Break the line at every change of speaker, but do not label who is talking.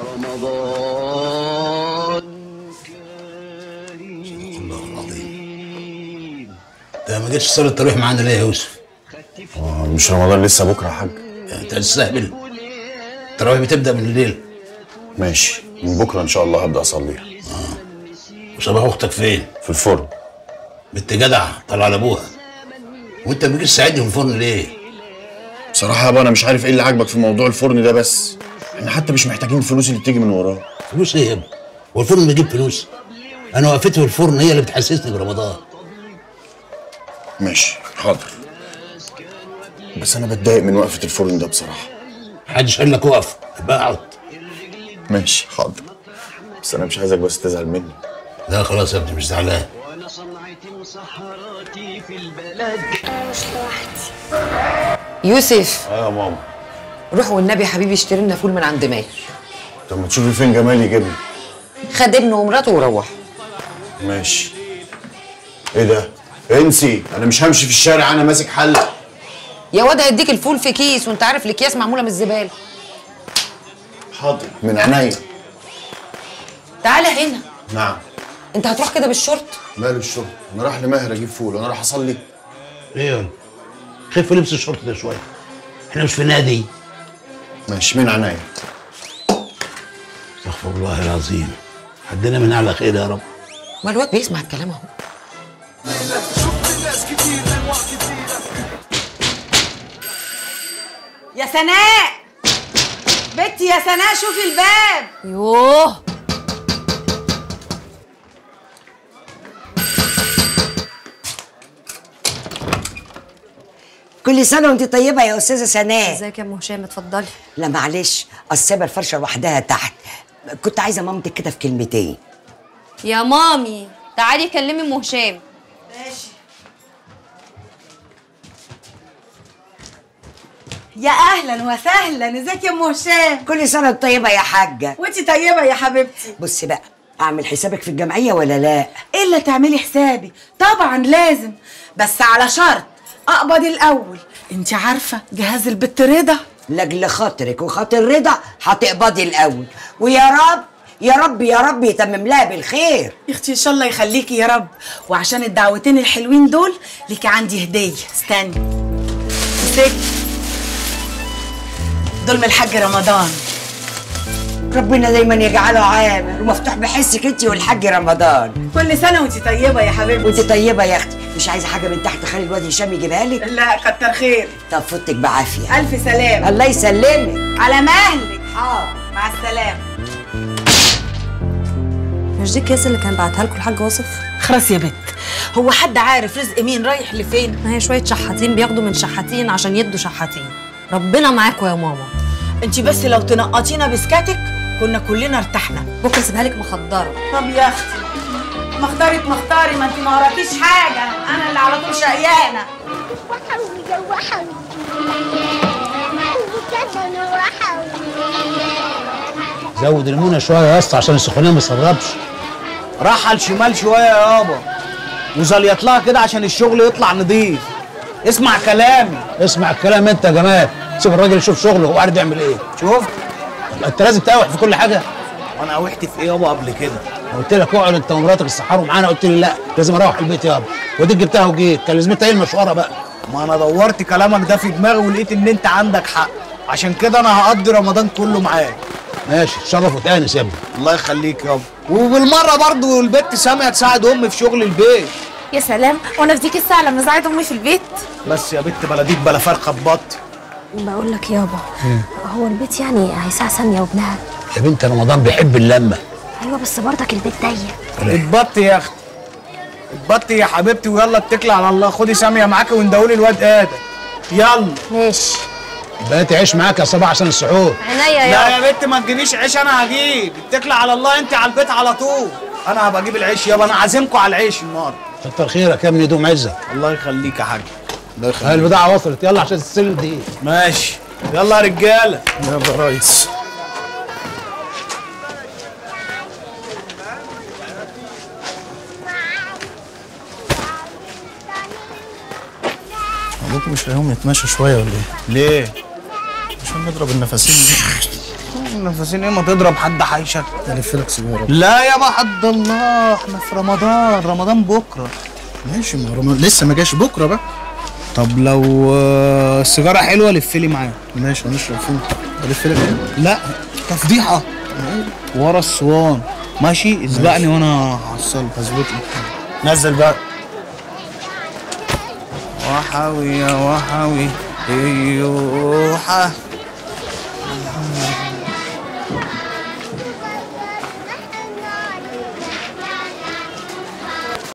رمضان
الله العظيم ده ما جتش صلاه التراويح معانا ليه يا يوسف؟
آه، مش رمضان لسه بكره يا حاج
انت تستهبل التراويح بتبدا من الليل
ماشي من بكره ان شاء الله هبدا اصليها
وصباح اختك فين؟
في الفرن
بنت جدع طلع لابوها وانت ما بتجيش تساعدني في الفرن ليه؟
بصراحه يابا انا مش عارف ايه اللي عاجبك في موضوع الفرن ده بس احنا حتى مش محتاجين الفلوس اللي بتيجي من وراه
فلوس ايه يا ابني؟ هو الفرن بيجيب فلوس؟ انا وقفتي في الفرن هي اللي بتحسسني برمضان
ماشي حاضر بس انا بتضايق من وقفه الفرن ده بصراحه
محدش قال لك اقف يبقى اقعد
ماشي حاضر بس انا مش عايزك بس تزعل مني
لا خلاص يا ابني مش زعلان
وانا صنعت مسحراتي في البلد
يوسف
اه يا ماما
روح والنبي يا حبيبي اشتري لنا فول من عند ماهر
طب ما تشوفي فين جمال يجيبني
خد ابنه ومراته وروح
ماشي ايه ده انسي انا مش همشي في الشارع انا ماسك حله
يا واد هيديك الفول في كيس وانت عارف الاكياس معموله من الزباله
حاضر من عينيا
تعالى هنا
نعم
انت هتروح كده بالشورت
مال الشغل انا رايح لماهر اجيب فول وانا رايح اصلي
ايه يا ولد؟ خف لبس الشرطه ده شويه احنا مش في نادي
ماشي من عينيا
استغفر الله العظيم حدنا من على خير يا رب
ما الواد بيسمع الكلام اهو
يا سناء بنتي يا سناء شوفي الباب
يوه
كل سنه وانت طيبه يا استاذه سناء
ازيك يا ام هشام اتفضلي
لا معلش السابه الفرشه لوحدها تحت كنت عايزه مامتك كده في كلمتين
يا مامي تعالي كلمي ام هشام
يا اهلا وسهلا ازيك يا ام هشام
كل سنه وانت طيبه يا حاجه
وانت طيبه يا حبيبتي
بصي بقى اعمل حسابك في الجمعيه ولا لا
الا تعملي حسابي طبعا لازم بس على شرط اقبض الاول انت عارفه جهاز البت رضا
لاجل خاطرك وخاطر رضا هتقبضي الاول ويا رب يا رب يا رب يتمم لها بالخير
يا اختي ان شاء الله يخليكي يا رب وعشان الدعوتين الحلوين دول ليكي عندي هديه استني مسك دول من الحاج رمضان
ربنا دايما يجعله عامر ومفتوح بحسك انت والحاج رمضان
كل سنه وانت طيبه يا حبيبتي
وانت طيبه يا اختي مش عايزه حاجه من تحت خلي الواد هشام يجيبها لك
لا كتر خير
طب فوتك بعافيه
الف سلام
الله يسلمك
على مهلك حاضر مع السلامه
مش دي الكيس اللي كان بعتها لكم الحاج واصف
خلاص يا بت هو حد عارف رزق مين رايح لفين
ما هي شويه شحاتين بياخدوا من شحاتين عشان يدوا شحاتين ربنا معاكم يا ماما
انت بس لو تنقطينا بسكاتك كنا كلنا ارتحنا
بكره سيبها لك مخدره
طب يا اختي مختاري مختاري ما انت ما وراكيش حاجه انا اللي على طول شقيانه
وحوي وحوي وكذا وحوي
زود المونه شويه يا اسطى عشان السخونيه ما تسربش
راح على الشمال شويه يابا وزليط لها كده عشان الشغل يطلع نضيف اسمع كلامي
اسمع الكلام انت يا جمال سيب الراجل يشوف شغله هو عارف يعمل ايه
شفت
انت لازم تقاوح في كل حاجه
وانا وحت في ايه يابا قبل كده
قلت لك اقعد انت ومراتك السحروا معانا قلت لي لا لازم اروح البيت يابا وديك جبتها وجيت كان لازمتها ايه المشوره بقى
ما انا دورت كلامك ده في دماغي ولقيت ان انت عندك حق عشان كده انا هقضي رمضان كله معاك
ماشي تشرف وتانس يا ابني
الله يخليك يابا وبالمره برضو البت ساميه تساعد امي في شغل البيت
يا سلام وانا في ديك الساعه لما زعلت امي في البيت
بس يا بت بلديك بلا فرخه ببط
بقول لك يابا هو البيت يعني هيساع ساميه وابنها
يا بنت رمضان بيحب اللمه
ايوه بس برضك البيت ضيق
اتبطي يا اختي اتبطي يا حبيبتي ويلا اتكلي على الله خدي ساميه معاكي وندولي الواد ادم يلا
ماشي
بقيت عيش معاك يا صباح عشان السحور
عينيا
لا يا بنت ما تجيبيش عيش انا هجيب اتكلي على الله انت على البيت على طول انا هبقى اجيب العيش يابا انا عازمكم على العيش النهارده
كتر خيرك يا ابني دوم عزك
الله يخليك يا حاج الله
هاي
يخليك
البضاعه وصلت يلا عشان تستلم دي
ماشي يلا يا رجاله يلا يا ريس
ابوك مش لاقيهم يتمشوا شويه ولا ايه؟
ليه
عشان نضرب النفسين دي
نفسين ايه ما تضرب حد حيشك
الف لك سيجاره
لا يابا حد الله احنا في رمضان رمضان بكره
ماشي ما هو رمضان لسه ما جاش بكره بقى
طب لو آه، السيجاره حلوه لف لي معاها
ماشي هنشرب فين الف لك ايه
لا تفضيحه ورا الصوان ماشي اسبقني وانا هحصلك
هظبط لك
نزل بقى
وحوي يا وحوي ايوحة